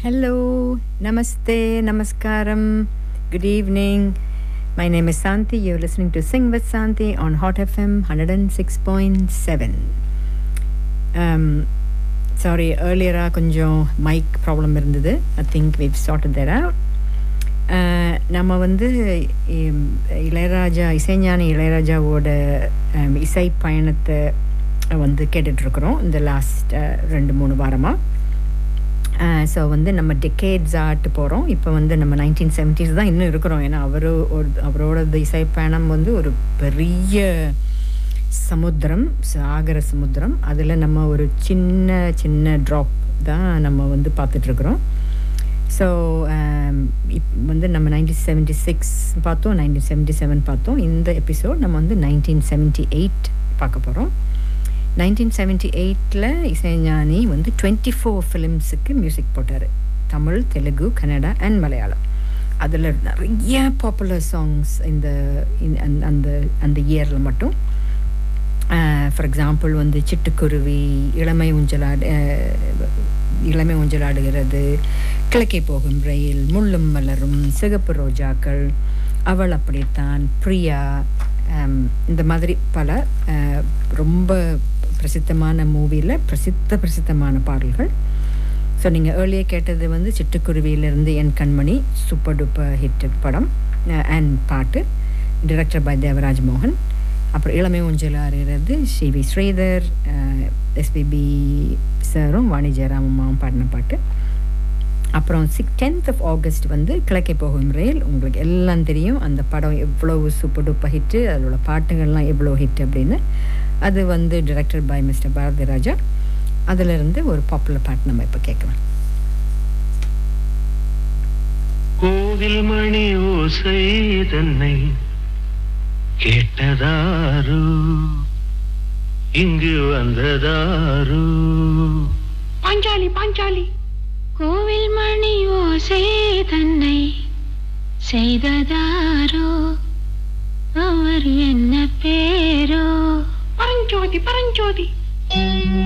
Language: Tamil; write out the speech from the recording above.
Hello, Namaste, Namaskaram, good evening. My name is Santi. You're listening to Sing with Santi on Hot FM 106.7. Um, sorry, earlier கொஞ்சம் மைக் ப்ராப்ளம் இருந்தது I think we've sorted that out. Uh, நம்ம வந்து இம், இளையராஜா இசைஞானி இளையராஜாவோட um, இசை பயணத்தை வந்து கேட்டுட்ருக்குறோம் இந்த லாஸ்ட் ரெண்டு மூணு வாரமாக ஸோ வந்து நம்ம டெக்கேட்ஸ் ஆட்டு போகிறோம் இப்போ வந்து நம்ம நைன்டீன் செவன்ட்டீஸ் தான் இன்னும் இருக்கிறோம் ஏன்னா அவர் ஒரு அவரோட இந்த இசை பயணம் வந்து ஒரு பெரிய சமுத்திரம் சாகர சமுத்திரம் அதில் நம்ம ஒரு சின்ன சின்ன ட்ராப் தான் நம்ம வந்து பார்த்துட்ருக்குறோம் ஸோ இப் வந்து நம்ம நைன்டீன் செவன்ட்டி சிக்ஸ் பார்த்தோம் நைன்டீன் செவன்ட்டி செவன் பார்த்தோம் இந்த எபிசோட் நம்ம வந்து நைன்டீன் செவன்ட்டி எயிட் பார்க்க போகிறோம் நைன்டீன் செவன்ட்டி எயிட்டில் இசைஞானி வந்து டுவெண்ட்டி ஃபோர் ஃபிலிம்ஸுக்கு மியூசிக் போட்டார் தமிழ் தெலுங்கு கன்னடா அண்ட் மலையாளம் அதில் நிறைய பாப்புலர் சாங்ஸ் இந்த இந்த- அந்த- அந்த அந்த இயரில் மட்டும் ஃபார் எக்ஸாம்பிள் வந்து சிட்டுக்குருவி இளமை ஊஞ்சலாடு அஹ், இளமை ஊஞ்சலாடுகிறது கிழக்கே போகும் ரயில் முள்ளும் மலரும் சிகப்பு ரோஜாக்கள் அவள் அப்படித்தான் பிரியா ஹம், இந்த மாதிரி பல அஹ், ரொம்ப பிரசித்தமான மூவியில் பிரசித்த பிரசித்தமான பாடல்கள் ஸோ நீங்கள் ஏர்லியே கேட்டது வந்து சிட்டுக்குருவியிலிருந்து என் கண்மணி சூப்பர் டூப்பர் ஹிட் படம் அண்ட் பாட்டு டிரெக்டர் பை தேவராஜ் மோகன் அப்புறம் இளமை ஊஞ்சல் அறிகிறது சி வி ஸ்ரீதர் எஸ்பிபி சாரும் வாணி ஜெயராம் அம்மாவும் பாடின பாட்டு அப்புறம் சிக் டென்த் ஆஃப் ஆகஸ்ட் வந்து கிழக்கே போகும் ரயில் உங்களுக்கு எல்லாம் தெரியும் அந்த படம் எவ்வளவு சூப்பர் டூப்பர் ஹிட்டு அதோட பாட்டுகள்லாம் எவ்வளோ ஹிட் அப்படின்னு அது வந்து director by mister Bharathi Raja அதிலிருந்து ஒரு பாப்புலர் பாட்டு நம்ம இப்போ கேட்கலாம் கோவில் மணி ஓசை தன்னை கேட்டதாரு இங்கு வந்ததாரு பாஞ்சாலி பாஞ்சாலி கோவில் மணி ஓசை தன்னை செய்ததாரோ அவர் என்ன பேரோ பரஞ்சோதி பரஞ்சோதி